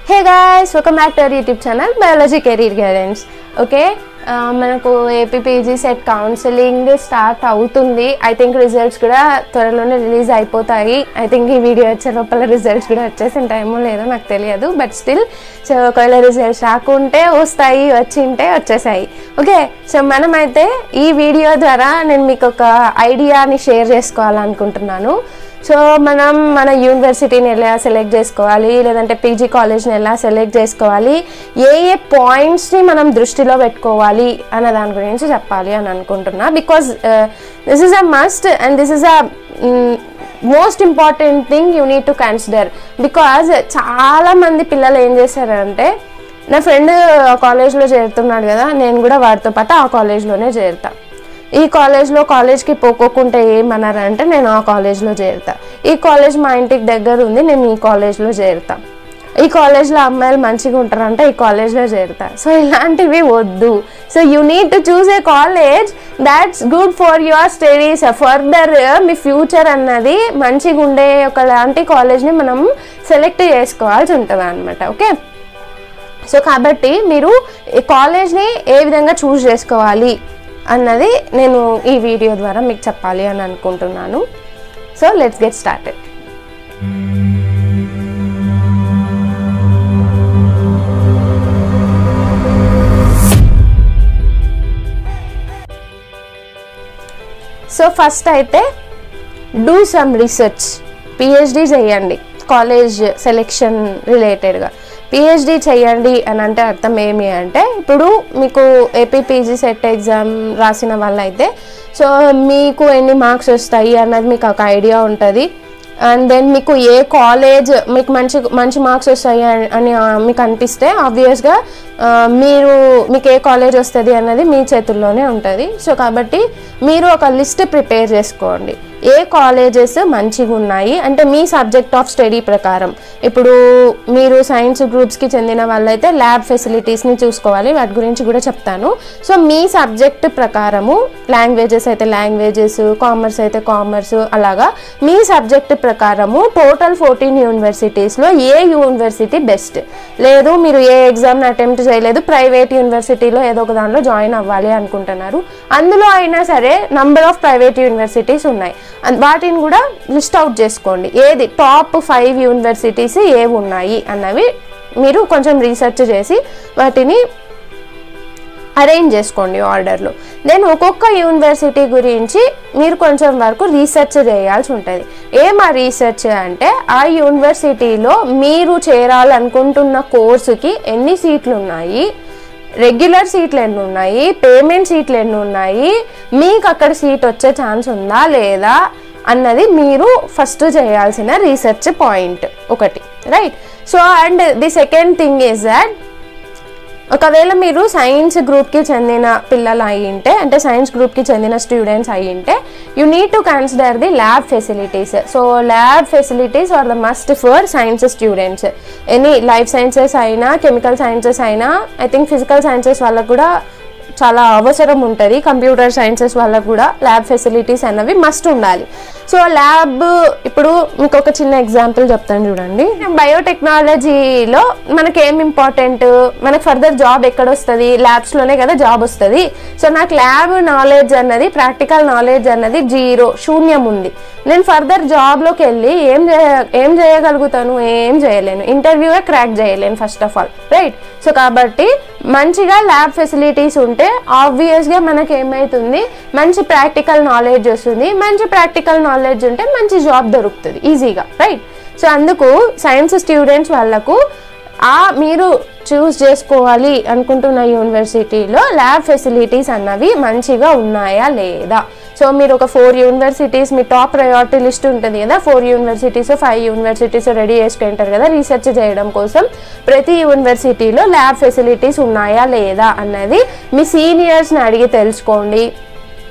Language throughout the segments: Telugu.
Hey guys welcome back to our YouTube channel biology career guidance okay మనకు ఏపీపీజీ సెట్ కౌన్సిలింగ్ స్టార్ట్ అవుతుంది ఐ థింక్ రిజల్ట్స్ కూడా త్వరలోనే రిలీజ్ అయిపోతాయి ఐ థింక్ ఈ వీడియో వచ్చే లోపల రిజల్ట్స్ కూడా వచ్చేసిన టైమో లేదో నాకు తెలియదు బట్ స్టిల్ సో ఒకవేళ రిజల్ట్స్ రాకుంటే వస్తాయి వచ్చింటే వచ్చేసాయి ఓకే సో మనమైతే ఈ వీడియో ద్వారా నేను మీకు ఒక ఐడియాని షేర్ చేసుకోవాలనుకుంటున్నాను సో మనం మన యూనివర్సిటీని ఎలా సెలెక్ట్ చేసుకోవాలి లేదంటే పీజీ కాలేజ్ని ఎలా సెలెక్ట్ చేసుకోవాలి ఏ ఏ పాయింట్స్ని మనం దృష్టిలో పెట్టుకోవాలి అన్న దాని గురించి చెప్పాలి అని అనుకుంటున్నా because this is a must and this is a most important thing you need to consider because చాలా మంది పిల్లలు ఏం చేశారంటే నా ఫ్రెండ్ కాలేజ్లో చేరుతున్నాడు కదా నేను కూడా వాడితో పాటు ఆ కాలేజ్లోనే చేరుతా ఈ కాలేజ్లో కాలేజ్కి పోకోకుంటే ఏమన్నారంటే నేను ఆ కాలేజ్లో చేరుతా ఈ కాలేజ్ మా ఇంటికి దగ్గర ఉంది నేను ఈ కాలేజ్లో చేరుతా ఈ కాలేజ్లో అమ్మాయిలు మంచిగా ఉంటారంటే ఈ కాలేజ్లో చేరుతా సో ఇలాంటివి వద్దు so you need to choose a college that's good for your studies further మీ ఫ్యూచర్ అన్నది మంచిగా ఉండే ఒకలాంటి కాలేజ్ని మనం సెలెక్ట్ చేసుకోవాల్సి ఉంటుంది అనమాట ఓకే సో కాబట్టి మీరు ఈ కాలేజ్ని ఏ విధంగా చూస్ చేసుకోవాలి అన్నది నేను ఈ వీడియో ద్వారా మీకు చెప్పాలి అని అనుకుంటున్నాను so let's get started so first అయితే డూ సమ్ రీసెర్చ్ పిహెచ్డి చేయండి కాలేజ్ సెలెక్షన్ రిలేటెడ్గా పిహెచ్డి చేయండి అని అంటే అర్థం ఏమి అంటే ఇప్పుడు మీకు ఏపీపీజీ సెట్ ఎగ్జామ్ రాసిన వాళ్ళైతే సో మీకు ఎన్ని మార్క్స్ వస్తాయి అన్నది మీకు ఒక ఐడియా ఉంటుంది అండ్ దెన్ మీకు ఏ కాలేజ్ మీకు మంచి మంచి మార్క్స్ వస్తాయి అని- అని ఆ, మీకు అనిపిస్తే ఆబ్వియస్గా మీరు మీకు ఏ కాలేజ్ వస్తుంది అన్నది మీ చేతుల్లోనే ఉంటుంది సో కాబట్టి మీరు ఒక లిస్ట్ ప్రిపేర్ చేసుకోండి ఏ కాలేజెస్ మంచిగా ఉన్నాయి అంటే మీ సబ్జెక్ట్ ఆఫ్ స్టడీ ప్రకారం ఇప్పుడు మీరు సైన్స్ గ్రూప్స్కి చెందిన వాళ్ళైతే ల్యాబ్ ఫెసిలిటీస్ని చూసుకోవాలి వాటి గురించి కూడా చెప్తాను సో మీ సబ్జెక్ట్ ప్రకారము లాంగ్వేజెస్ అయితే లాంగ్వేజెస్ కామర్స్ అయితే కామర్స్ అలాగా మీ సబ్జెక్ట్ ప్రకారము టోటల్ ఫోర్టీన్ యూనివర్సిటీస్లో ఏ యూనివర్సిటీ బెస్ట్ లేదు మీరు ఏ ఎగ్జామ్ని అటెంప్ట్ చేయలేదు ప్రైవేట్ యూనివర్సిటీలో ఏదో ఒక దాంట్లో జాయిన్ అవ్వాలి అనుకుంటున్నారు అందులో అయినా సరే నంబర్ ఆఫ్ ప్రైవేట్ యూనివర్సిటీస్ ఉన్నాయి అన్- వాటిని కూడా లిస్ట్ అవుట్ చేసుకోండి ఏది టాప్ ఫైవ్ యూనివర్సిటీస్ ఏవి ఉన్నాయి అన్నవి మీరు కొంచెం రీసెర్చ్ చేసి వాటిని అరేంజ్ చేసుకోండి ఆర్డర్లో దెన్ ఒక్కొక్క యూనివర్సిటీ గురించి మీరు కొంచెం వరకు రీసెర్చ్ చేయాల్సి ఉంటుంది ఏం ఆ రీసెర్చ్ అంటే ఆ యూనివర్సిటీలో మీరు చేరాలనుకుంటున్న కోర్సుకి ఎన్ని సీట్లు ఉన్నాయి రెగ్యులర్ సీట్లు ఎన్ని ఉన్నాయి పేమెంట్ సీట్లు ఎన్ని ఉన్నాయి మీకు అక్కడ సీట్ వచ్చే ఛాన్స్ ఉందా లేదా అన్నది మీరు ఫస్ట్ చేయాల్సిన రీసెర్చ్ పాయింట్ ఒకటి right so and the second thing is that ఒకవేళ మీరు సైన్స్ గ్రూప్కి చెందిన పిల్లలు అయ్యింటే అంటే సైన్స్ గ్రూప్కి చెందిన స్టూడెంట్స్ అయ్యింటే you need to consider the lab facilities so lab facilities are the must for science students any life sciences అయినా కెమికల్ సైన్సెస్ అయినా ఐ థింక్ ఫిజికల్ సైన్సెస్ వాళ్ళకు కూడా చాలా అవసరం ఉంటుంది కంప్యూటర్ సైన్సెస్ వాళ్ళకు కూడా ల్యాబ్ ఫెసిలిటీస్ అన్నవి మస్ట్ ఉండాలి సో ల్యాబ్ ఇప్పుడు మీకు ఒక చిన్న ఎగ్జాంపుల్ చెప్తాను చూడండి బయోటెక్నాలజీలో మనకి ఏం ఇంపార్టెంట్ మనకి ఫర్దర్ జాబ్ ఎక్కడ వస్తుంది ల్యాబ్స్లోనే కదా జాబ్ వస్తుంది సో నాకు ల్యాబ్ నాలెడ్జ్ అన్నది ప్రాక్టికల్ నాలెడ్జ్ అన్నది జీరో శూన్యం ఉంది నేను ఫర్దర్ జాబ్లోకి వెళ్ళి ఏం చేయ ఏం చేయగలుగుతాను ఏం చేయలేను ఇంటర్వ్యూగా క్రాక్ చేయలేను first of all right so కాబట్టి మంచిగా ల్యాబ్ ఫెసిలిటీస్ ఉంటే ఆబ్వియస్గా మనకి ఏమవుతుంది మంచి ప్రాక్టికల్ నాలెడ్జ్ వస్తుంది మంచి ప్రాక్టికల్ నాలెడ్జ్ ఉంటే మంచి జాబ్ దొరుకుతుంది ఈజీగా రైట్ సో అందుకు సైన్స్ స్టూడెంట్స్ వాళ్ళకు ఆ మీరు చూస్ చేసుకోవాలి అనుకుంటున్న యూనివర్సిటీలో ల్యాబ్ ఫెసిలిటీస్ అన్నవి మంచిగా ఉన్నాయా లేదా సో మీరు ఒక ఫోర్ యూనివర్సిటీస్ మీ టాప్ ప్రయారిటీ లిస్ట్ ఉంటుంది కదా four universities five universities ready చేసుకుంటారు కదా రీసెర్చ్ చేయడం కోసం ప్రతి యూనివర్సిటీలో ల్యాబ్ ఫెసిలిటీస్ ఉన్నాయా లేదా అన్నది మీ సీనియర్స్ని అడిగి తెలుసుకోండి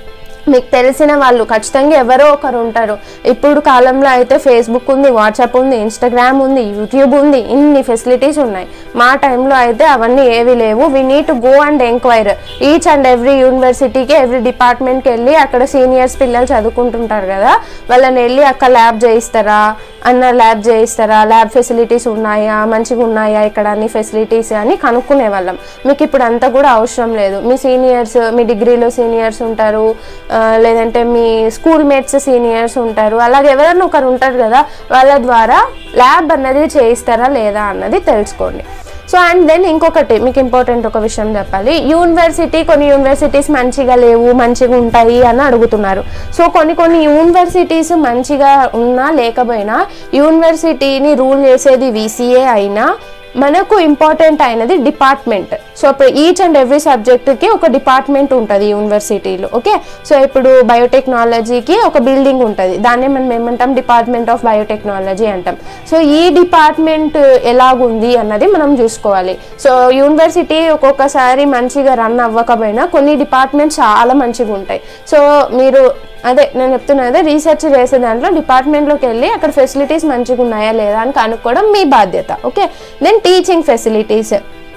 మీకు తెలిసిన వాళ్ళు ఖచ్చితంగా ఎవరో ఒకరు ఉంటారు ఇప్పుడు కాలంలో అయితే ఫేస్బుక్ ఉంది వాట్సాప్ ఉంది ఇన్స్టాగ్రామ్ ఉంది యూట్యూబ్ ఉంది ఇన్ని ఫెసిలిటీస్ ఉన్నాయి మా టైంలో అయితే అవన్నీ ఏవి లేవు we need to go and enquire each and every యూనివర్సిటీకి ఎవ్రీ డిపార్ట్మెంట్కి వెళ్ళి అక్కడ సీనియర్స్ పిల్లలు చదువుకుంటుంటారు కదా వాళ్ళని వెళ్ళి అక్కడ ల్యాబ్ చేయిస్తారా అన్న ల్యాబ్ చేయిస్తారా ల్యాబ్ ఫెసిలిటీస్ ఉన్నాయా మంచిగా ఉన్నాయా ఇక్కడ అన్ని ఫెసిలిటీస్ అని కనుక్కునే వాళ్ళం మీకు ఇప్పుడు అంతా కూడా అవసరం లేదు మీ సీనియర్స్ మీ డిగ్రీలో సీనియర్స్ ఉంటారు ఆ, లేదంటే మీ స్కూల్ మేట్స్ సీనియర్స్ ఉంటారు అలాగే ఎవరైనా ఒకరు ఉంటారు కదా వాళ్ళ ద్వారా ల్యాబ్ అన్నది చేయిస్తారా లేదా అన్నది తెలుసుకోండి సో అండ్ దెన్ ఇంకొకటి మీకు ఇంపార్టెంట్ ఒక విషయం చెప్పాలి యూనివర్సిటీ కొన్ని యూనివర్సిటీస్ మంచిగా లేవు మంచిగా ఉంటాయి అని అడుగుతున్నారు సో కొన్ని కొన్ని యూనివర్సిటీస్ మంచిగా ఉన్నా లేకపోయినా యూనివర్సిటీని రూల్ చేసేది వీసీఏ అయినా మనకు ఇంపార్టెంట్ అయినది డిపార్ట్మెంట్ సో ఇప్పుడు ఈచ్ అండ్ ఎవ్రీ సబ్జెక్ట్కి ఒక డిపార్ట్మెంట్ ఉంటుంది యూనివర్సిటీలో ఓకే సో ఇప్పుడు బయోటెక్నాలజీకి ఒక బిల్డింగ్ ఉంటుంది దాన్నే మనం ఏమంటాం డిపార్ట్మెంట్ ఆఫ్ బయోటెక్నాలజీ అంటాం సో ఈ డిపార్ట్మెంట్ ఎలాగుంది అన్నది మనం చూసుకోవాలి సో యూనివర్సిటీ ఒక్కొక్కసారి మంచిగా రన్ అవ్వకపోయినా కొన్ని డిపార్ట్మెంట్స్ చాలా మంచిగా ఉంటాయి సో మీరు అదే నేను చెప్తున్నా అదే రీసెర్చ్ చేసే దాంట్లో డిపార్ట్మెంట్లోకి వెళ్ళి అక్కడ ఫెసిలిటీస్ మంచిగా ఉన్నాయా లేదా అని కనుక్కోవడం మీ బాధ్యత ఓకే దెన్ టీచింగ్ ఫెసిలిటీస్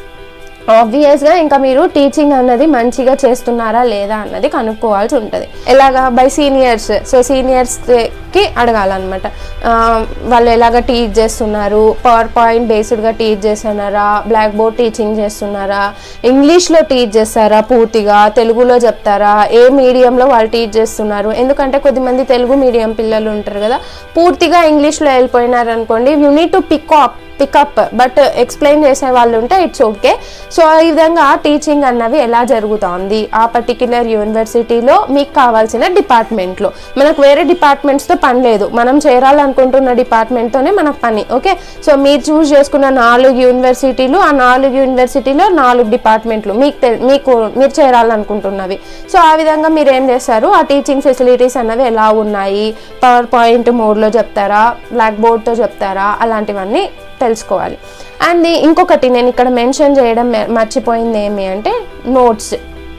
ఆబ్వియస్గా ఇంకా మీరు టీచింగ్ అన్నది మంచిగా చేస్తున్నారా లేదా అన్నది కనుక్కోవాల్సి ఉంటుంది ఎలాగా బై సీనియర్స్ సో సీనియర్స్కి అడగాలన్నమాట ఆ, వాళ్ళు ఎలాగ టీచ్ చేస్తున్నారు పవర్ పాయింట్ బేస్డ్గా టీచ్ చేస్తున్నారా బ్లాక్ బోర్డ్ టీచింగ్ చేస్తున్నారా ఇంగ్లీష్లో టీచ్ చేస్తారా పూర్తిగా తెలుగులో చెప్తారా ఏ మీడియంలో వాళ్ళు టీచ్ చేస్తున్నారు ఎందుకంటే కొద్దిమంది తెలుగు మీడియం పిల్లలు ఉంటారు కదా పూర్తిగా ఇంగ్లీష్లో వెళ్ళిపోయినారు అనుకోండి you need to pick up pick up but explain చేసే వాళ్ళు ఉంటే ఇట్స్ ఓకే సో ఈ విధంగా టీచింగ్ అన్నవి ఎలా జరుగుతోంది ఆ పర్టిక్యులర్ యూనివర్సిటీలో మీకు కావాల్సిన డిపార్ట్మెంట్లో మనకు వేరే డిపార్ట్మెంట్స్తో పని లేదు మనం చేరాలనుకుంటున్న డిపార్ట్మెంట్తోనే మనకు పని ఓకే సో మీరు చూస్ చేసుకున్న నాలుగు యూనివర్సిటీలు ఆ నాలుగు యూనివర్సిటీలో నాలుగు డిపార్ట్మెంట్లు మీకు తె- మీకు మీరు చేరాలనుకుంటున్నవి సో ఆ విధంగా మీరు ఏం చేస్తారు ఆ టీచింగ్ ఫెసిలిటీస్ అన్నవి ఎలా ఉన్నాయి పవర్ పాయింట్ మోడ్లో చెప్తారా బ్లాక్ బోర్డ్తో చెప్తారా అలాంటివన్నీ తెలుసుకోవాలి అండ్ ఇంకొకటి నేను ఇక్కడ మెన్షన్ చేయడం మె- మర్చిపోయింది ఏమి అంటే నోట్స్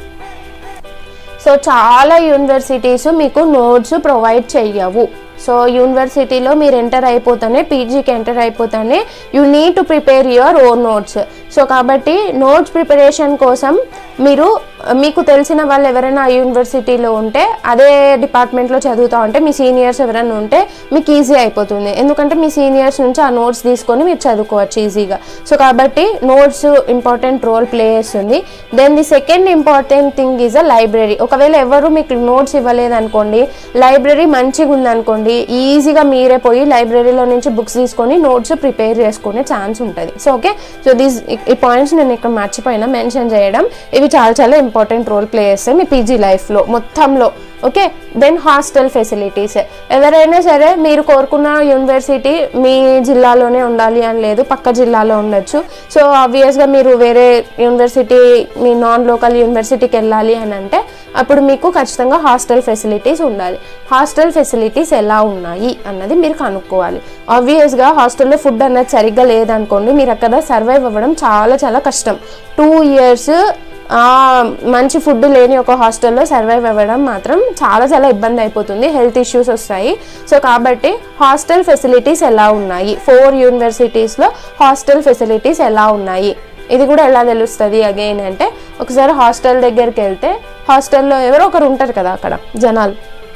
సో చాలా యూనివర్సిటీస్ మీకు నోట్స్ ప్రొవైడ్ చెయ్యవు సో యూనివర్సిటీలో మీరు ఎంటర్ అయిపోతానే పీజీకి ఎంటర్ అయిపోతానే you need to prepare your own notes so కాబట్టి నోట్స్ ప్రిపరేషన్ కోసం మీరు మీకు తెలిసిన వాళ్ళు ఎవరైనా ఆ యూనివర్సిటీలో ఉంటే అదే డిపార్ట్మెంట్లో చదువుతా ఉంటే మీ సీనియర్స్ ఎవరైనా ఉంటే మీకు ఈజీ అయిపోతుంది ఎందుకంటే మీ సీనియర్స్ నుంచి ఆ నోట్స్ తీసుకొని మీరు చదువుకోవచ్చు ఈజీగా సో కాబట్టి నోట్స్ ఇంపార్టెంట్ రోల్ ప్లే చేస్తుంది then the second important thing is a library ఒకవేళ ఎవరు మీకు నోట్స్ ఇవ్వలేదు అనుకోండి లైబ్రరీ మంచిగా ఉందనుకోండి ఈజీగా మీరే పోయి లైబ్రరీలో నుంచి బుక్స్ తీసుకొని నోట్స్ ప్రిపేర్ చేసుకునే ఛాన్స్ ఉంటుంది సో ఓకే సో దీస్ ఈ పాయింట్స్ నేను ఇక్కడ మర్చిపోయినా మెన్షన్ చేయడం ఇవి చాలా చాలా ఇంపార్టెంట్ రోల్ ప్లే చేస్తాయి మీ పీజీ లైఫ్లో మొత్తంలో ఓకే దెన్ హాస్టల్ ఫెసిలిటీస్ ఎవరైనా సరే మీరు కోరుకున్న యూనివర్సిటీ మీ జిల్లాలోనే ఉండాలి అని లేదు పక్క జిల్లాలో ఉండొచ్చు సో ఆబ్వియస్గా మీరు వేరే యూనివర్సిటీ మీ నాన్ లోకల్ యూనివర్సిటీకి వెళ్ళాలి అని అంటే అప్పుడు మీకు ఖచ్చితంగా హాస్టల్ ఫెసిలిటీస్ ఉండాలి హాస్టల్ ఫెసిలిటీస్ ఎలా ఉన్నాయి అన్నది మీరు కనుక్కోవాలి ఆబ్వియస్గా హాస్టల్లో ఫుడ్ అన్నది సరిగ్గా లేదనుకోండి మీరు అక్కడ సర్వైవ్ అవ్వడం చాలా చాలా కష్టం టూ ఇయర్స్ ఆ, మంచి ఫుడ్ లేని ఒక హాస్టల్లో సర్వైవ్ అవ్వడం మాత్రం చాలా చాలా ఇబ్బంది అయిపోతుంది హెల్త్ ఇష్యూస్ వస్తాయి సో కాబట్టి హాస్టల్ ఫెసిలిటీస్ ఎలా ఉన్నాయి ఫోర్ యూనివర్సిటీస్లో హాస్టల్ ఫెసిలిటీస్ ఎలా ఉన్నాయి ఇది కూడా ఎలా తెలుస్తుంది అగైన్ అంటే ఒకసారి హాస్టల్ దగ్గరికి వెళ్తే హాస్టల్లో ఎవరో ఒకరు ఉంటారు కదా అక్కడ జనాలు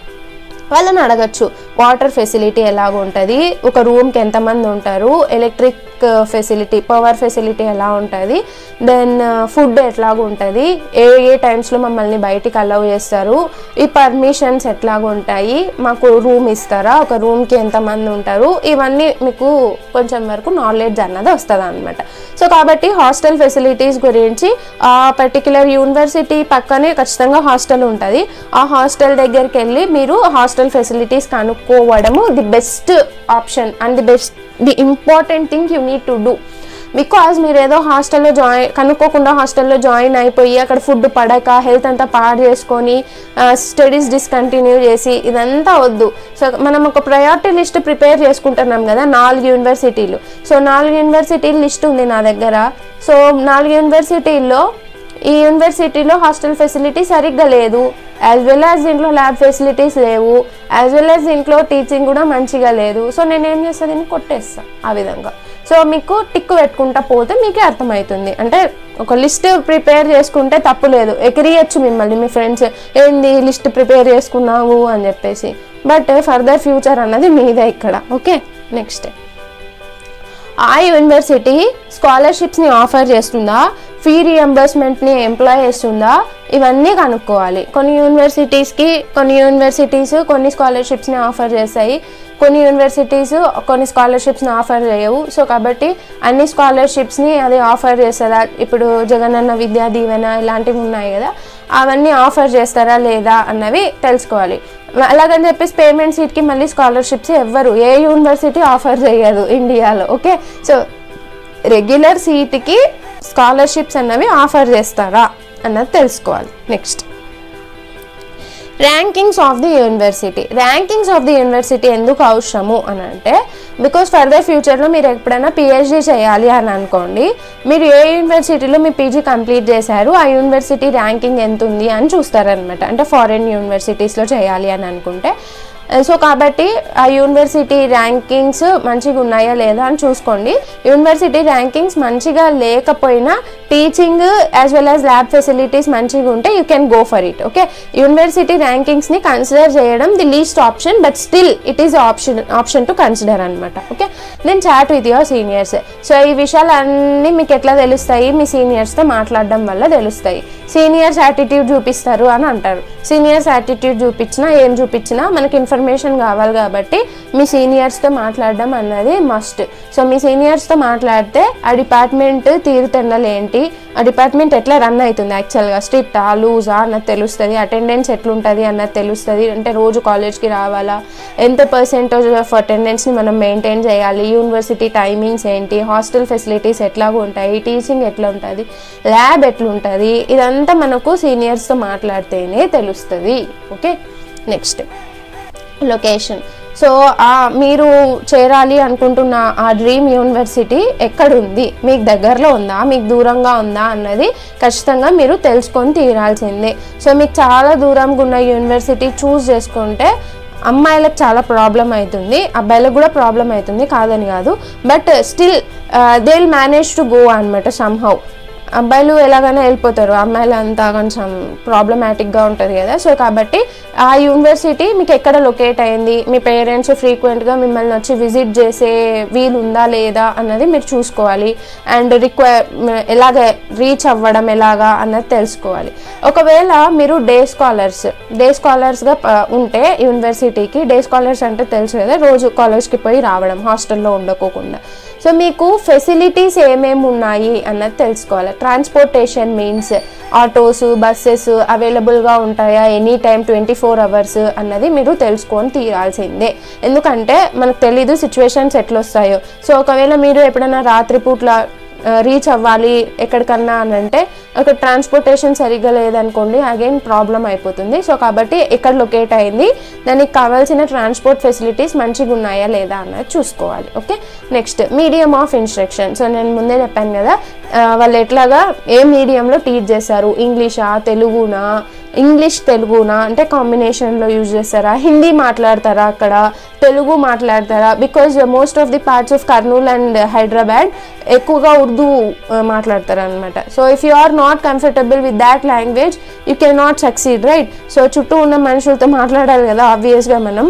వాళ్ళని అడగచ్చు వాటర్ ఫెసిలిటీ ఎలాగ ఉంటుంది ఒక రూమ్కి ఎంతమంది ఉంటారు ఎలక్ట్రిక్ ఫెసిలిటీ పవర్ ఫెసిలిటీ ఎలా ఉంటుంది దెన్ ఫుడ్ ఎట్లాగ ఉంటుంది ఏ ఏ టైమ్స్లో మమ్మల్ని బయటికి అలౌ చేస్తారు ఈ పర్మిషన్స్ ఎట్లాగ ఉంటాయి మాకు రూమ్ ఇస్తారా ఒక రూమ్కి ఎంతమంది ఉంటారు ఇవన్నీ మీకు కొంచెం వరకు నాలెడ్జ్ అన్నది వస్తుంది అనమాట సో కాబట్టి హాస్టల్ ఫెసిలిటీస్ గురించి ఆ పర్టికులర్ యూనివర్సిటీ పక్కనే ఖచ్చితంగా హాస్టల్ ఉంటుంది ఆ హాస్టల్ దగ్గరికి వెళ్ళి మీరు హాస్టల్ ఫెసిలిటీస్ కనుక్కోవడము the best option and the best the important thing you need to do because మీరు ఏదో హాస్టల్లో జాయిన్ కనుక్కోకుండా హాస్టల్లో జాయిన్ అయిపోయి అక్కడ ఫుడ్ పడక హెల్త్ అంతా పాడు చేసుకొని స్టడీస్ డిస్కంటిన్యూ చేసి ఇదంతా వద్దు సో మనం ఒక ప్రయారిటీ లిస్ట్ ప్రిపేర్ చేసుకుంటున్నాం కదా నాలుగు యూనివర్సిటీలు సో నాలుగు యూనివర్సిటీల లిస్ట్ ఉంది నా దగ్గర సో నాలుగు యూనివర్సిటీల్లో ఈ యూనివర్సిటీలో హాస్టల్ ఫెసిలిటీ సరిగ్గా లేదు యాజ్ వెల్ యాజ్ దీంట్లో ల్యాబ్ ఫెసిలిటీస్ లేవు యాజ్ వెల్ యాజ్ దీంట్లో టీచింగ్ కూడా మంచిగా లేదు సో నేను ఏం చేస్తాను దీన్ని కొట్టేస్తాను ఆ విధంగా సో మీకు టిక్ పెట్టుకుంటా పోతే మీకే అర్థమవుతుంది అంటే ఒక లిస్ట్ ప్రిపేర్ చేసుకుంటే తప్పు లేదు ఎకిరియచ్చు మిమ్మల్ని మీ ఫ్రెండ్స్ ఏంది లిస్ట్ ప్రిపేర్ చేసుకున్నావు అని చెప్పేసి బట్ ఫర్దర్ ఫ్యూచర్ అన్నది మీదే ఇక్కడ ఓకే నెక్స్ట్ ఆ యూనివర్సిటీ స్కాలర్షిప్స్ని ఆఫర్ చేస్తుందా ఫీ రియంబర్స్మెంట్ని ఎంప్లాయ్ చేస్తుందా ఇవన్నీ కనుక్కోవాలి కొన్ని యూనివర్సిటీస్కి కొన్ని యూనివర్సిటీస్ కొన్ని స్కాలర్షిప్స్ని ఆఫర్ చేస్తాయి కొన్ని యూనివర్సిటీస్ కొన్ని స్కాలర్షిప్స్ని ఆఫర్ చేయవు సో కాబట్టి అన్ని స్కాలర్షిప్స్ని అది ఆఫర్ చేస్తారా ఇప్పుడు జగనన్న విద్యా దీవెన ఇలాంటివి ఉన్నాయి కదా అవన్నీ ఆఫర్ చేస్తారా లేదా అన్నవి తెలుసుకోవాలి అలాగని చెప్పేసి పేమెంట్ సీట్కి మళ్ళీ స్కాలర్షిప్స్ ఎవ్వరు ఏ యూనివర్సిటీ ఆఫర్ చేయదు ఇండియాలో ఓకే సో రెగ్యులర్ సీట్కి స్కాలర్షిప్స్ అన్నవి ఆఫర్ చేస్తారా అన్నది తెలుసుకోవాలి next rankings of the university rankings of the university ఎందుకు అవసరము అని అంటే బికాస్ ఫర్దర్ ఫ్యూచర్లో మీరు ఎప్పుడైనా పిహెచ్డీ చేయాలి అని అనుకోండి మీరు ఏ యూనివర్సిటీలో మీ పీజీ కంప్లీట్ చేశారు ఆ యూనివర్సిటీ ర్యాంకింగ్ ఎంత ఉంది అని చూస్తారనమాట అంటే ఫారిన్ యూనివర్సిటీస్లో చేయాలి అని అనుకుంటే సో కాబట్టి ఆ యూనివర్సిటీ ర్యాంకింగ్స్ మంచిగా ఉన్నాయా లేదా అని చూసుకోండి యూనివర్సిటీ ర్యాంకింగ్స్ మంచిగా లేకపోయినా teaching as well as lab facilities మంచిగా ఉంటే you can go for it okay university ర్యాంకింగ్స్ని కన్సిడర్ చేయడం the least option but still it is option option to consider అనమాట okay then chat with your seniors so ఈ విషయాలన్నీ మీకు ఎట్లా తెలుస్తాయి మీ సీనియర్స్తో మాట్లాడడం వల్ల తెలుస్తాయి సీనియర్స్ యాటిట్యూడ్ చూపిస్తారు అని అంటారు సీనియర్స్ యాటిట్యూడ్ చూపించినా ఏం చూపించినా మనకి ఇన్ఫర్మేషన్ కావాలి కాబట్టి మీ సీనియర్స్తో మాట్లాడడం అన్నది మస్ట్ సో మీ సీనియర్స్తో మాట్లాడితే ఆ డిపార్ట్మెంట్ తీరుతెండలు ఏంటి ఆ డిపార్ట్మెంట్ ఎట్లా రన్ అవుతుంది యాక్చువల్గా స్ట్రిక్టా లూజా అన్నది తెలుస్తుంది అటెండెన్స్ ఎట్లుంటుంది అన్నది తెలుస్తుంది అంటే రోజు కాలేజ్కి రావాలా ఎంత పర్సెంటేజ్ ఆఫ్ అటెండెన్స్ని మనం మెయింటైన్ చేయాలి యూనివర్సిటీ టైమింగ్స్ ఏంటి హాస్టల్ ఫెసిలిటీస్ ఎట్లాగ ఉంటాయి టీచింగ్ ఎట్లా ఉంటుంది ల్యాబ్ ఎట్లుంటుంది ఇదంతా మనకు సీనియర్స్తో మాట్లాడితేనే తెలుస్తుంది ఓకే నెక్స్ట్ లొకేషన్ సో ఆ మీరు చేరాలి అనుకుంటున్న ఆ డ్రీమ్ యూనివర్సిటీ ఎక్కడుంది మీకు దగ్గరలో ఉందా మీకు దూరంగా ఉందా అన్నది ఖచ్చితంగా మీరు తెలుసుకొని తీరాల్సిందే సో మీకు చాలా దూరంగా ఉన్న యూనివర్సిటీ చూస్ చేసుకుంటే అమ్మాయిలకు చాలా ప్రాబ్లం అవుతుంది అబ్బాయిలకు కూడా ప్రాబ్లం అవుతుంది కాదని కాదు but still they will manage to go అనమాట సమ్హౌ అబ్బాయిలు ఎలాగైనా వెళ్ళిపోతారు అమ్మాయిలు అంతా కొంచెం ప్రాబ్లమాటిక్గా ఉంటుంది కదా సో కాబట్టి ఆ యూనివర్సిటీ మీకు ఎక్కడ లొకేట్ అయింది మీ పేరెంట్స్ ఫ్రీక్వెంట్గా మిమ్మల్ని వచ్చి విజిట్ చేసే వీలు ఉందా లేదా అన్నది మీరు చూసుకోవాలి అండ్ రిక్వైర్ ఎలాగ రీచ్ అవ్వడం ఎలాగా అన్నది తెలుసుకోవాలి ఒకవేళ మీరు డే స్కాలర్స్ డే స్కాలర్స్గా ఉంటే యూనివర్సిటీకి డే స్కాలర్స్ అంటే తెలుసు కదా రోజు కాలేజ్కి పోయి రావడం హాస్టల్లో ఉండకోకుండా సో మీకు ఫెసిలిటీస్ ఏమేమి ఉన్నాయి అన్నది తెలుసుకోవాలి ట్రాన్స్పోర్టేషన్ మీన్స్ ఆటోస్ బస్సెస్ అవైలబుల్గా ఉంటాయా any time twenty four hours అన్నది మీరు తెలుసుకొని తీరాల్సిందే ఎందుకంటే మనకు తెలీదు సిచ్యువేషన్స్ ఎట్లా వస్తాయో సో ఒకవేళ మీరు ఎప్పుడైనా రాత్రిపూట్ల రీచ్ అవ్వాలి ఎక్కడికన్నా అని అంటే ఒక ట్రాన్స్పోర్టేషన్ సరిగ్గా లేదనుకోండి అగైన్ ప్రాబ్లం అయిపోతుంది సో కాబట్టి ఎక్కడ లొకేట్ అయింది దానికి కావాల్సిన ట్రాన్స్పోర్ట్ ఫెసిలిటీస్ మంచిగా ఉన్నాయా లేదా అన్నది చూసుకోవాలి okay next medium of instruction so నేను ముందే చెప్పాను కదా ఆ, వాళ్ళు ఎట్లాగా ఏ మీడియంలో టీచ్ చేస్తారు ఇంగ్లీషా తెలుగునా ఇంగ్లీష్ తెలుగునా అంటే కాంబినేషన్లో యూజ్ చేస్తారా హిందీ మాట్లాడతారా అక్కడ తెలుగు మాట్లాడతారా because most of the parts of Kurnool and Hyderabad ఎక్కువగా ఉర్దూ మాట్లాడతారు అనమాట so if you are not comfortable with that language you can not succeed right so చుట్టూ ఉన్న మనుషులతో మాట్లాడాలి కదా ఆబ్వియస్గా మనం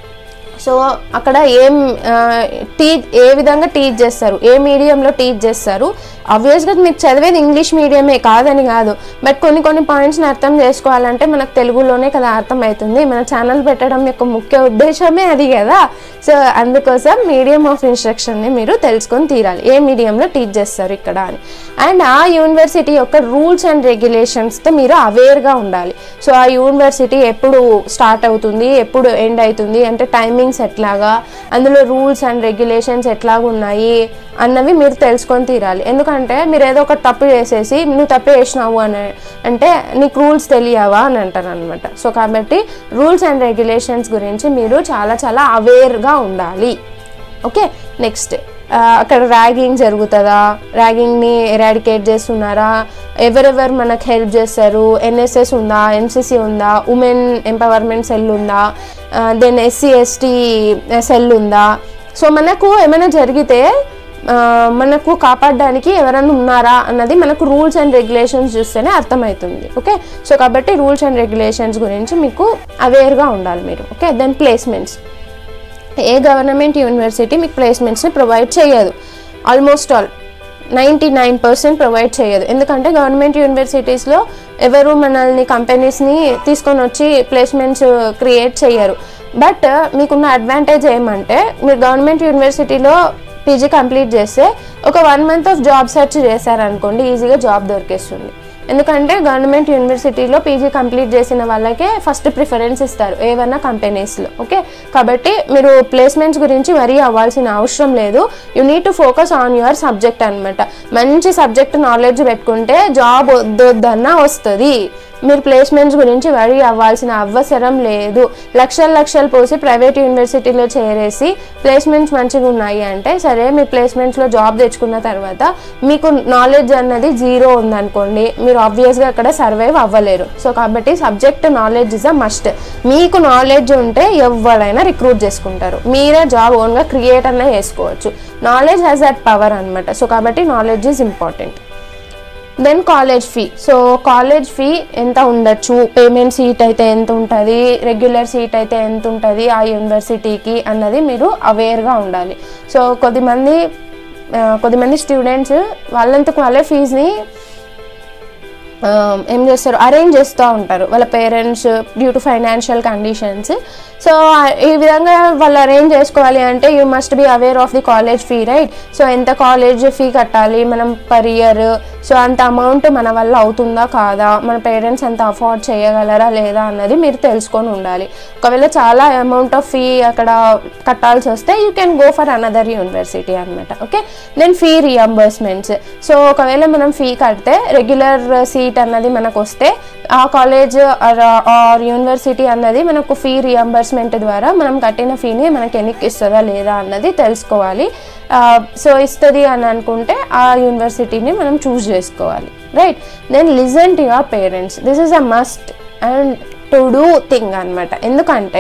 సో అక్కడ ఏం టీచ్ ఏ విధంగా టీచ్ చేస్తారు ఏ మీడియంలో టీచ్ చేస్తారు ఆబ్వియస్గా మీరు చదివేది ఇంగ్లీష్ మీడియమే కాదని కాదు బట్ కొన్ని కొన్ని పాయింట్స్ని అర్థం చేసుకోవాలంటే మనకు తెలుగులోనే కదా అర్థమవుతుంది మన ఛానల్ పెట్టడం యొక్క ముఖ్య ఉద్దేశమే అది కదా సో అందుకోసం మీడియం ఆఫ్ ఇన్స్ట్రక్షన్ని మీరు తెలుసుకొని తీరాలి ఏ మీడియంలో టీచ్ చేస్తారు ఇక్కడ అని అండ్ ఆ యూనివర్సిటీ యొక్క రూల్స్ అండ్ రెగ్యులేషన్స్తో మీరు అవేర్గా ఉండాలి సో ఆ యూనివర్సిటీ ఎప్పుడు స్టార్ట్ అవుతుంది ఎప్పుడు ఎండ్ అవుతుంది అంటే టైమింగ్స్ ఎట్లాగా అందులో రూల్స్ అండ్ రెగ్యులేషన్స్ ఎట్లాగా ఉన్నాయి అన్నవి మీరు తెలుసుకొని తీరాలి ఎందుకంటే మీరు ఏదో ఒక తప్పు చేసేసి నువ్వు తప్పు చేసినావు అని అంటే నీకు రూల్స్ తెలియవా అని అంటారు అనమాట సో కాబట్టి రూల్స్ అండ్ రెగ్యులేషన్స్ గురించి మీరు చాలా చాలా అవేర్గా ఉండాలి ఓకే నెక్స్ట్ ఆ, అక్కడ ర్యాగింగ్ జరుగుతుందా ర్యాగింగ్ని ఎరాడికేట్ చేస్తున్నారా ఎవరెవరు మనకు హెల్ప్ చేస్తారు ఎన్ఎస్ఎస్ ఉందా ఎన్సిసి ఉందా ఉమెన్ ఎంపవర్మెంట్ సెల్ ఉందా దెన్ ఎస్సీ ఎస్టీ సెల్ ఉందా సో మనకు ఏమైనా జరిగితే ఆ, మనకు కాపాడడానికి ఎవరైనా ఉన్నారా అన్నది మనకు రూల్స్ అండ్ రెగ్యులేషన్స్ చూస్తేనే అర్థమవుతుంది ఓకే సో కాబట్టి రూల్స్ అండ్ రెగ్యులేషన్స్ గురించి మీకు అవేర్గా ఉండాలి మీరు ఓకే దెన్ ప్లేస్మెంట్స్ ఏ గవర్నమెంట్ యూనివర్సిటీ మీకు ప్లేస్మెంట్స్ని ప్రొవైడ్ చేయదు almost all ninety nine percent provide చేయదు ఎందుకంటే గవర్నమెంట్ యూనివర్సిటీస్లో ఎవరు మనల్ని కంపెనీస్ని తీసుకొని వచ్చి ప్లేస్మెంట్స్ క్రియేట్ చేయరు బట్ మీకున్న అడ్వాంటేజ్ ఏమంటే మీరు గవర్నమెంట్ యూనివర్సిటీలో పీజీ కంప్లీట్ చేస్తే ఒక one month of job search చేశారనుకోండి ఈజీగా జాబ్ దొరికేస్తుంది ఎందుకంటే గవర్నమెంట్ యూనివర్సిటీలో పీజీ కంప్లీట్ చేసిన వాళ్ళకే ఫస్ట్ ప్రిఫరెన్స్ ఇస్తారు ఏవన్నా కంపెనీస్లో ఓకే కాబట్టి మీరు ప్లేస్మెంట్స్ గురించి వరీ అవ్వాల్సిన అవసరం లేదు you need to focus on your subject అనమాట మంచి సబ్జెక్ట్ నాలెడ్జ్ పెట్టుకుంటే జాబ్ వద్దొద్దన్నా వస్తుంది మీరు ప్లేస్మెంట్స్ గురించి వరీ అవ్వాల్సిన అవసరం లేదు లక్షల లక్షలు పోసి ప్రైవేట్ యూనివర్సిటీలో చేరేసి ప్లేస్మెంట్స్ మంచిగా ఉన్నాయి అంటే సరే మీ ప్లేస్మెంట్స్లో జాబ్ తెచ్చుకున్న తర్వాత మీకు నాలెడ్జ్ అన్నది జీరో ఉందనుకోండి మీరు ఆబ్వియస్గా అక్కడ సర్వైవ్ అవ్వలేరు సో కాబట్టి subject knowledge is a must మీకు నాలెడ్జ్ ఉంటే ఎవరైనా రిక్రూట్ చేసుకుంటారు మీరే జాబ్ ఓన్గా క్రియేట్ అన్న చేసుకోవచ్చు నాలెడ్జ్ హ్యాస్ దట్ పవర్ అనమాట సో కాబట్టి knowledge is important then college fee so college fee ఎంత ఉండొచ్చు పేమెంట్ సీట్ అయితే ఎంత ఉంటుంది రెగ్యులర్ సీట్ అయితే ఎంత ఉంటుంది ఆ యూనివర్సిటీకి అన్నది మీరు అవేర్గా ఉండాలి సో కొద్దిమంది ఆ, కొద్దిమంది స్టూడెంట్స్ వాళ్ళంతకు వాళ్ళే ఫీజుని ఆ, ఏం చేస్తారు అరేంజ్ చేస్తూ ఉంటారు వాళ్ళ parents due to financial conditions so ఈ విధంగా వాళ్ళు అరేంజ్ చేసుకోవాలి అంటే you must be aware of the college fee right so ఎంత కాలేజ్ ఫీ కట్టాలి మనం పర్ ఇయర్ సో అంత అమౌంట్ మన వల్ల అవుతుందా కాదా మన పేరెంట్స్ అంత అఫోర్డ్ చేయగలరా లేదా అన్నది మీరు తెలుసుకొని ఉండాలి ఒకవేళ చాలా అమౌంట్ ఆఫ్ ఫీ అక్కడ కట్టాల్సి వస్తే you can go for another university అనమాట okay then fee reimbursements so ఒకవేళ మనం ఫీ కడితే రెగ్యులర్ సీట్ అన్నది మనకు వస్తే ఆ కాలేజ్ ఆర్ యూనివర్సిటీ అన్నది మనకు ఫీ రియంబర్స్మెంట్ ద్వారా మనం కట్టిన ఫీని మనకి వెనక్కి ఇస్తుందా లేదా అన్నది తెలుసుకోవాలి సో ఇస్తుంది అని అనుకుంటే ఆ యూనివర్సిటీని మనం చూస్ చేసుకోవాలి right then listen to your parents this is a must and to do thing అనమాట ఎందుకంటే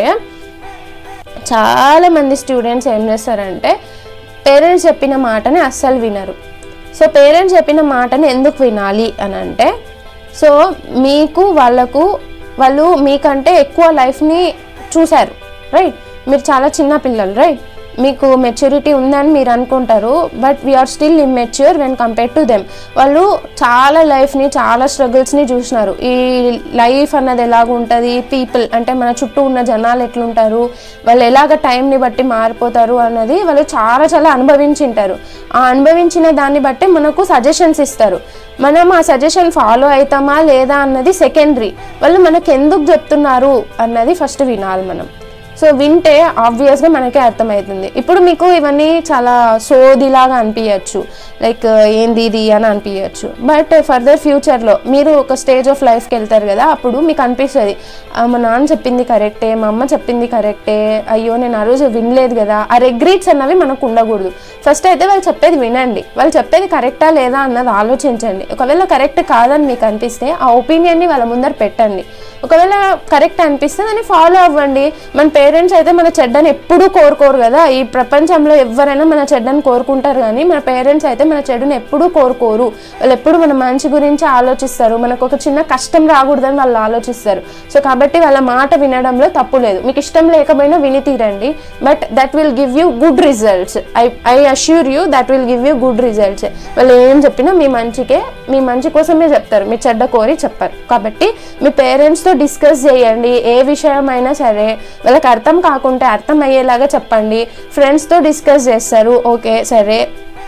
చాలా మంది స్టూడెంట్స్ ఏం చేస్తారంటే పేరెంట్స్ చెప్పిన మాటని అస్సలు వినరు సో పేరెంట్స్ చెప్పిన మాటని ఎందుకు వినాలి అని అంటే సో మీకు వాళ్ళకు వాళ్ళు మీకంటే ఎక్కువ లైఫ్ని చూశారు రైట్ మీరు చాలా చిన్న పిల్లలు రైట్ మీకు మెచ్యూరిటీ ఉందని మీరు అనుకుంటారు but we are still immature when compare to them వాళ్ళు చాలా లైఫ్ని చాలా స్ట్రగుల్స్ని చూసినారు ఈ లైఫ్ అన్నది ఎలాగ ఉంటుంది పీపుల్ అంటే మన చుట్టూ ఉన్న జనాలు ఎట్లుంటారు వాళ్ళు ఎలాగ టైంని బట్టి మారిపోతారు అన్నది వాళ్ళు చాలా చాలా అనుభవించింటారు ఆ అనుభవించిన దాన్ని బట్టి మనకు సజెషన్స్ ఇస్తారు మనం ఆ సజెషన్ ఫాలో అవుతామా లేదా అన్నది సెకండరీ వాళ్ళు మనకు ఎందుకు చెప్తున్నారు అన్నది ఫస్ట్ వినాలి మనం సో వింటే ఆబ్వియస్గా మనకే అర్థమవుతుంది ఇప్పుడు మీకు ఇవన్నీ చాలా సోదిలాగా అనిపించచ్చు లైక్ ఏంది ఇది అని అనిపించచ్చు బట్ ఫర్దర్ ఫ్యూచర్లో మీరు ఒక స్టేజ్ ఆఫ్ లైఫ్కి వెళ్తారు కదా అప్పుడు మీకు అనిపిస్తుంది "ఆ, మా నాన్న చెప్పింది కరెక్టే మా అమ్మ చెప్పింది కరెక్టే అయ్యో నేను ఆ రోజు వినలేదు కదా ఆ రెగ్రీట్స్ అన్నవి మనకు ఉండకూడదు ఫస్ట్ అయితే వాళ్ళు చెప్పేది వినండి వాళ్ళు చెప్పేది కరెక్టా లేదా అన్నది ఆలోచించండి ఒకవేళ కరెక్ట్ కాదని మీకు అనిపిస్తే ఆ ఒపీనియన్ని వాళ్ళ ముందర పెట్టండి ఒకవేళ కరెక్ట్ అనిపిస్తే దాన్ని ఫాలో అవ్వండి మన పేరెంట్స్ అయితే మన చెడ్డని ఎప్పుడూ కోరుకోరు కదా ఈ ప్రపంచంలో ఎవరైనా మన చెడ్డని కోరుకుంటారు కానీ మన పేరెంట్స్ అయితే మన చెడుని ఎప్పుడూ కోరుకోరు వాళ్ళు ఎప్పుడు మన మంచి గురించి ఆలోచిస్తారు మనకు ఒక చిన్న కష్టం రాకూడదని వాళ్ళు ఆలోచిస్తారు సో కాబట్టి వాళ్ళ మాట వినడంలో తప్పు లేదు మీకు ఇష్టం లేకపోయినా విని తీరండి but that will give you good results I I assure you that will give you good results వాళ్ళు ఏం చెప్పినా మీ మంచికే మీ మంచి కోసమే చెప్తారు మీ చెడ్డ కోరి చెప్పారు కాబట్టి మీ పేరెంట్స్తో డిస్కస్ చేయండి ఏ విషయమైనా సరే వాళ్ళకి అర్థం కాకుంటే అర్థం అయ్యేలాగా చెప్పండి ఫ్రెండ్స్తో డిస్కస్ చేస్తారు ఓకే సరే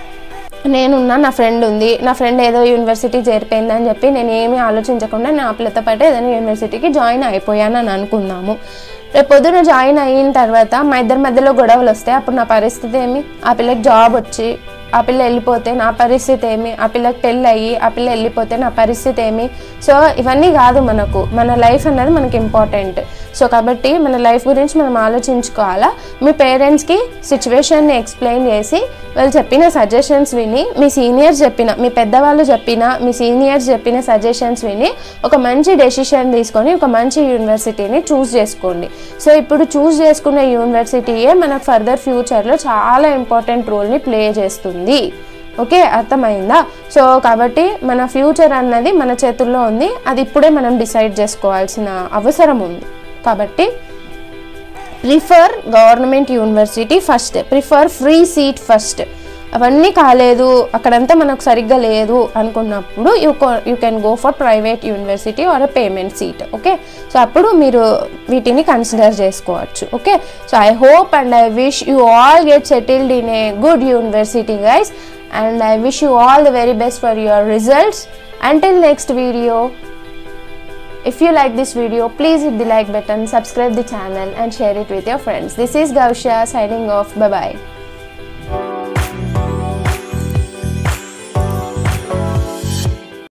నేనున్నా నా ఫ్రెండ్ ఉంది నా ఫ్రెండ్ ఏదో యూనివర్సిటీ చేరిపోయింది అని చెప్పి నేను ఏమీ ఆలోచించకుండా నా పిల్లతో పాటు ఏదైనా యూనివర్సిటీకి జాయిన్ అయిపోయాను అని అనుకుందాము రేపు పొద్దున జాయిన్ అయిన తర్వాత మా ఇద్దరి మధ్యలో గొడవలు వస్తాయి అప్పుడు నా పరిస్థితి ఏమి ఆ పిల్లకి జాబ్ వచ్చి ఆ పిల్ల వెళ్ళిపోతే నా పరిస్థితి ఏమి ఆ పిల్లకి పెళ్ళి అయ్యి ఆ పిల్ల వెళ్ళిపోతే నా పరిస్థితి ఏమి సో ఇవన్నీ కాదు మనకు మన లైఫ్ అనేది మనకి ఇంపార్టెంట్ సో కాబట్టి మన లైఫ్ గురించి మనం ఆలోచించుకోవాలా మీ పేరెంట్స్కి సిచ్యువేషన్ని ఎక్స్ప్లెయిన్ చేసి వాళ్ళు చెప్పిన సజెషన్స్ విని మీ సీనియర్స్ చెప్పిన మీ పెద్దవాళ్ళు చెప్పిన మీ సీనియర్స్ చెప్పిన సజెషన్స్ విని ఒక మంచి డెసిషన్ తీసుకొని ఒక మంచి యూనివర్సిటీని చూస్ చేసుకోండి సో ఇప్పుడు చూస్ చేసుకున్న యూనివర్సిటీయే మనకు ఫర్దర్ ఫ్యూచర్లో చాలా ఇంపార్టెంట్ రోల్ని ప్లే చేస్తుంది ఓకే అర్థమైందా సో కాబట్టి మన ఫ్యూచర్ అన్నది మన చేతుల్లో ఉంది అది ఇప్పుడే మనం డిసైడ్ చేసుకోవాల్సిన అవసరం ఉంది కాబట్టి prefer government university first prefer free seat first అవన్నీ కాలేదు అక్కడంతా మనకు సరిగ్గా లేదు అనుకున్నప్పుడు you you can go for private university or payment seat okay so అప్పుడు మీరు వీటిని కన్సిడర్ చేసుకోవచ్చు okay so I hope and I wish you all get settled in a good university guys and I wish you all the very best for your results until next video If you like this video, please hit the like button, subscribe the channel and share it with your friends. This is Gausha signing off. Bye bye.